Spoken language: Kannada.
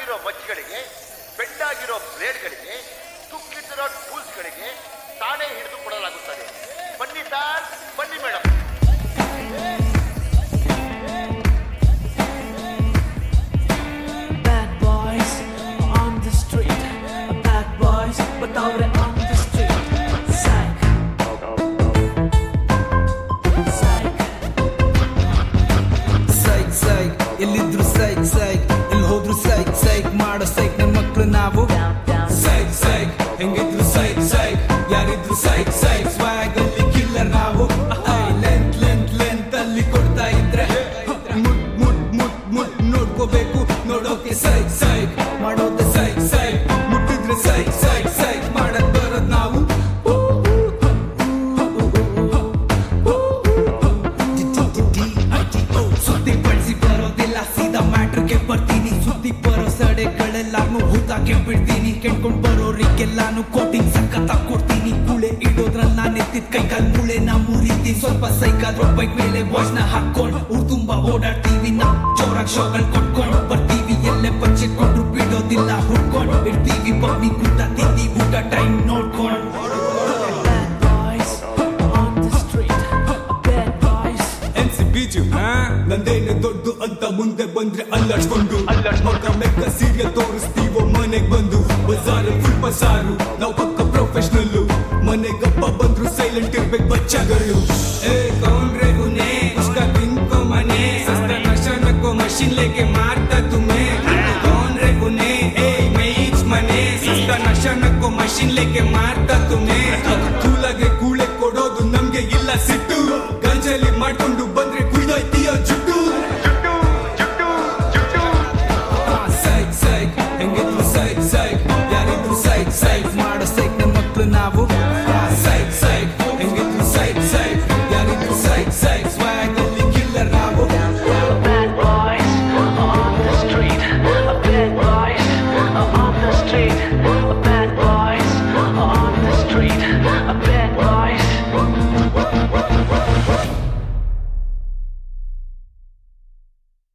ಹರಿದಿರೋ ಮಚ್ಚಿಗಳಿಗೆ ಬೆಂಡಾಗಿರೋ ಬ್ಲೇಡ್ಗಳಿಗೆ ತುಕ್ಕಿಟ್ಟಿರೋ ಟೂಲ್ಸ್ಗಳಿಗೆ ತಾನೇ ಹಿಡಿದು ಕೊಡಲಾಗುತ್ತದೆ ಬನ್ನಿ ಸರ್ ಬನ್ನಿ madam Bad boys on the street. Bad boys, but out on the street. Psych. Psych. Psych psych ಎಲ್ಲಿದ್ರು ಸೈಕ್ ಸೈಕ್ ಎಲ್ಲಿ ಹೋದ್ರು ಸೈಕ್ ಸೈಕ್ ಮಾಡೋ ಸೈಕ್ ನನ್ ಮಕ್ಳು ನಾವು ಸೈಕ್ ಸೈಕ್ ಹೆಂಗಿದ್ರು ಸೈಕ್ ಸೈಕ್ ಯಾರಿದ್ರು ಸೈಕ್ ಸೈಕ್ ಸ್ವಾಗ್ ಅಲ್ಲಿ ಕಿಲ್ಲರ್ ನಾವು ಲೆಂತ್ ಲೆಂತ್ ಲೆಂತ್ ಅಲ್ಲಿ ಕೊಡ್ತಾ ಇದ್ರೆ ಮುಟ್ ಮುಟ್ ಮುಟ್ ಮುಟ್ ನೋಡ್ಕೋಬೇಕು ನೋಡೋಕೆ ಸೈಕ್ ಸೈಕ್ ಮಾಡೋದೆ ಸೈಕ್ ಸೈಕ್ ಮುಟ್ಟಿದ್ರೆ ಸೈಕ್ ಸೈಕ್ ಸೈಕ್ ಮಾಡಕ್ ಬರೋದ್ ನಾವು ಸುದ್ದಿ ಬಳಸಿ ಬರೋದಿಲ್ಲ ಸೀದಾ ಮ್ಯಾಟ್ರಿಗೆ ಬರ್ತೀನಿ ಸುದ್ದಿ ಬರೋ ಸಡೆಗಳೆಲ್ಲಾನು ಹೂತಾಕೆ ಬಿಡ್ತೀನಿ ಕೆಣ್ಕೊಂಡ್ ಬರೋರಿಗೆಲ್ಲಾನು ಕೋಟಿಂಗ್ ಸಖತ್ ಕೊಡ್ತೀನಿ ಕೂಳೆ ಇಡೋದ್ರಲ್ಲಿ ನಾನು ಎತ್ತಿದ ಕೈ ಕಾಲ್ ಮೂಳೆ ನಾ ಮುರಿತೀನಿ ಸ್ವಲ್ಪ ಸೈಕಾದ್ರೂ ಬೈಕ್ ಮೇಲೆ ವಾಯ್ಸ್ ನ ಹಾಕೊಂಡ್ ಊರ್ ತುಂಬಾ ಓಡಾಡ್ತೀವಿ ನಾ ಜೋರಾಗ್ ಶೋಗಳ್ ಕೊಟ್ಕೊಂಡು ಬರ್ತೀವಿ ಎಲ್ಲೇ ಬಚ್ಚಿಟ್ಕೊಂಡ್ರು ಬಿಡೋದಿಲ್ಲ ಹುಡ್ಕೊಂಡ್ ಇಡ್ತೀವಿ ಬಮ್ಮಿ ಕೂಟ ತಿಂದಿ ಊಟ ಟೈಮ್ ನೋಡ್ಕೊಂಡ್ Bad boys on the street. Bad boys. ಎನ್ ಸಿ ಬೀಜು ನಂದೇನೆ ದೊಡ್ಡು ಅಂತ ಮುಂದೆ ಬಂದ್ರೆ ಅಲ್ಲಾಡ್ಸ್ಕೊಂಡು ಅಲ್ಲಾಡ್ಸ್ಕೊಂಡ್ರ ಲೆಕ್ಕ ಸೀರಿಯಲ್ ತೋರಿಸ್ತೀವೋ ಮನೆಗ್ ಬಂದು ಬಜಾರ್ ಫುಲ್ ಬಸಾರು ನಾವು ಪಕ್ಕ ಪ್ರೊಫೆಷನಲ್ಲು ಮನೆಗಪ್ಪ ಬಂದ್ರು ಸೈಲೆಂಟ್ ಇರ್ಬೇಕು ಬಚ್ಚಗಳು ಏ ಕೌನ್ರೆ ಗುನೆ ಉಸ್ಕ ತಿನ್ಕೋ ಮನೆ ಸಸ್ತ ನಶನಕ್ಕೋ ಮಷಿನ್ ಲೇಕೆ ಮಾರ್ತಾ ತುಮೆ ಕೌನ್ರೆ ಗುನೆ ಏ ಮೇಚ್ ಮನೆ ಸಸ್ತ ನಶನಕ್ಕೋ ಮಷಿನ್ ಲೇಕೆ ಮಾರ್ತಾ ತುಮೆ ಕೂಲಾಗೆ ಕೂಳೆ ಕೊಡೋದು ನಮ್ಗೆ ಇಲ್ಲ ಸಿಟ್ಟು ಗಂಜಲಿ ಮಾಡ್ಕೊಂಡು ಬಂದ್ರೆ ಕುಯ್ದೋಯ್ತೀಯೋ ಜುಟ್ಟು ಸೈಕ್ ಸೈಕ್ ಹೆಂಗಿದ್ರು ಸೈಕ್ ಸೈಕ್ ಯಾರಿದ್ರು ಸೈಕ್ ಸೈಕ್ ಮಾಡೋ ಸೈಕ್ ನನ್ ಮಕ್ಳು ನಾವು